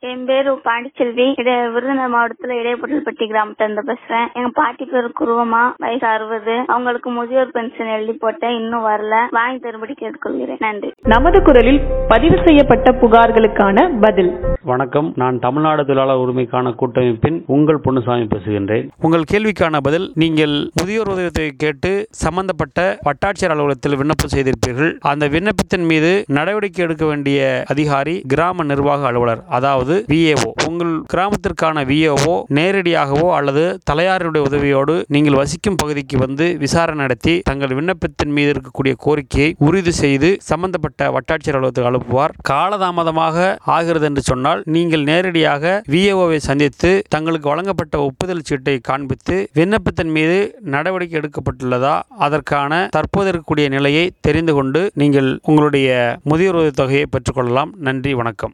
என் பேரு பாண்டிச்செல்வி இட விருதுநகர் மாவட்டத்துல இடையப்பட்டல்பட்டி கிராமத்துல இருந்து பேசுறேன் எங்க பாட்டி பேரு குருவமா வயசு அறுபது அவங்களுக்கு முதியோர் பென்ஷன் எழுதி போட்டேன் இன்னும் வரல வாங்கி தரும்படி கேட்டுக்கொள்கிறேன் நன்றி நமது குரலில் பதிவு செய்யப்பட்ட புகார்களுக்கான பதில் வணக்கம் நான் தமிழ்நாடு தொழிலாளர் உரிமைக்கான கூட்டமைப்பின் உங்கள் பொன்னுசாமி பேசுகின்றேன் உங்கள் கேள்விக்கான பதில் நீங்கள் முதியோர் உதவித்தொகை கேட்டு சம்பந்தப்பட்ட வட்டாட்சியர் அலுவலகத்தில் விண்ணப்பம் செய்திருப்பீர்கள் அந்த விண்ணப்பத்தின் மீது நடவடிக்கை எடுக்க வேண்டிய அதிகாரி கிராம நிர்வாக அலுவலர் அதாவது விஏஓ உங்கள் கிராமத்திற்கான விஏஓ நேரடியாகவோ அல்லது தலையாருடைய உதவியோடு நீங்கள் வசிக்கும் பகுதிக்கு வந்து விசாரணை நடத்தி தங்கள் விண்ணப்பத்தின் மீது இருக்கக்கூடிய கோரிக்கையை உறுதி செய்து சம்பந்தப்பட்ட வட்டாட்சியர் அலுவலகத்துக்கு அனுப்புவார் காலதாமதமாக ஆகிறது என்று சொன்னால் நீங்கள் நேரடியாக விஏஓவை சந்தித்து தங்களுக்கு வழங்கப்பட்ட ஒப்புதல் சீட்டை காண்பித்து விண்ணப்பத்தின் மீது நடவடிக்கை எடுக்கப்பட்டுள்ளதா அதற்கான தற்போது இருக்கக்கூடிய நிலையை தெரிந்து கொண்டு நீங்கள் உங்களுடைய முதியோர் உதவித் தொகையை பெற்றுக்கொள்ளலாம் நன்றி வணக்கம்